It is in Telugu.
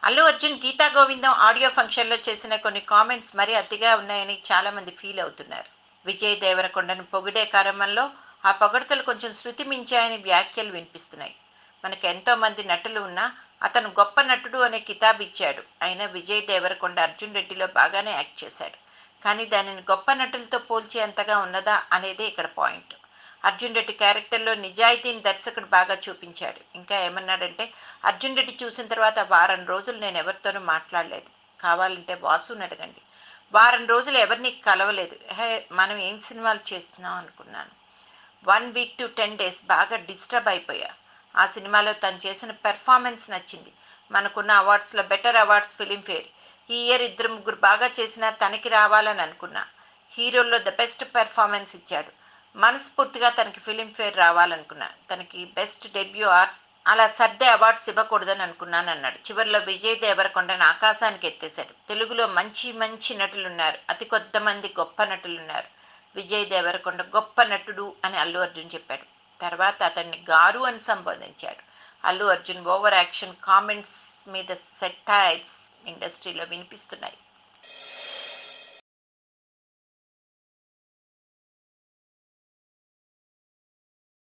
అల్లు అర్జున్ గీతా గోవిందం ఆడియో ఫంక్షన్లో చేసిన కొన్ని కామెంట్స్ మరీ అతిగా ఉన్నాయని చాలామంది ఫీల్ అవుతున్నారు విజయ్ దేవరకొండను పొగిడే క్రమంలో ఆ పొగడతలు కొంచెం శృతి మించాయని వ్యాఖ్యలు వినిపిస్తున్నాయి మనకు ఎంతో మంది నటులు ఉన్నా అతను గొప్ప నటుడు అనే కితాబ్ ఇచ్చాడు అయినా విజయ్ దేవరకొండ అర్జున్ రెడ్డిలో బాగానే యాక్ట్ చేశాడు కానీ దానిని గొప్ప నటులతో పోల్చే అంతగా ఉన్నదా అనేదే ఇక్కడ పాయింట్ అర్జున్ రెడ్డి క్యారెక్టర్లో నిజాయితీని దర్శకుడు బాగా చూపించాడు ఇంకా ఏమన్నాడంటే అర్జున్ రెడ్డి చూసిన తర్వాత వారం రోజులు నేను ఎవరితోనూ మాట్లాడలేదు కావాలంటే వాసుని అడగండి వారం రోజులు ఎవరిని కలవలేదు హే మనం ఏం సినిమాలు చేస్తున్నాం అనుకున్నాను one week to ten days బాగా డిస్టర్బ్ అయిపోయా ఆ సినిమాలో తను చేసిన పెర్ఫార్మెన్స్ నచ్చింది మనకున్న అవార్డ్స్లో బెటర్ అవార్డ్స్ ఫిలింఫేర్ ఈ ఇయర్ ఇద్దరు ముగ్గురు బాగా చేసినా తనకి రావాలని అనుకున్నా హీరోల్లో ద బెస్ట్ పెర్ఫార్మెన్స్ ఇచ్చాడు మనస్ఫూర్తిగా తనకి ఫిలింఫేర్ రావాలనుకున్నా తనకి బెస్ట్ డెబ్యూ ఆర్ట్ అలా సర్దే అవార్డ్స్ ఇవ్వకూడదని అనుకున్నాను అన్నాడు చివరిలో విజయ్ దేవరకొండను ఆకాశానికి ఎత్తేశాడు తెలుగులో మంచి మంచి నటులున్నారు అతి కొద్ది మంది గొప్ప నటులున్నారు విజయ్ దేవరకొండ గొప్ప నటుడు అని అల్లు అర్జున్ చెప్పాడు తర్వాత అతన్ని గారు అని సంబోధించాడు Allu Arjun over action comments మీద సెటైర్స్ ఇండస్ట్రీలో వినిపిస్తున్నాయి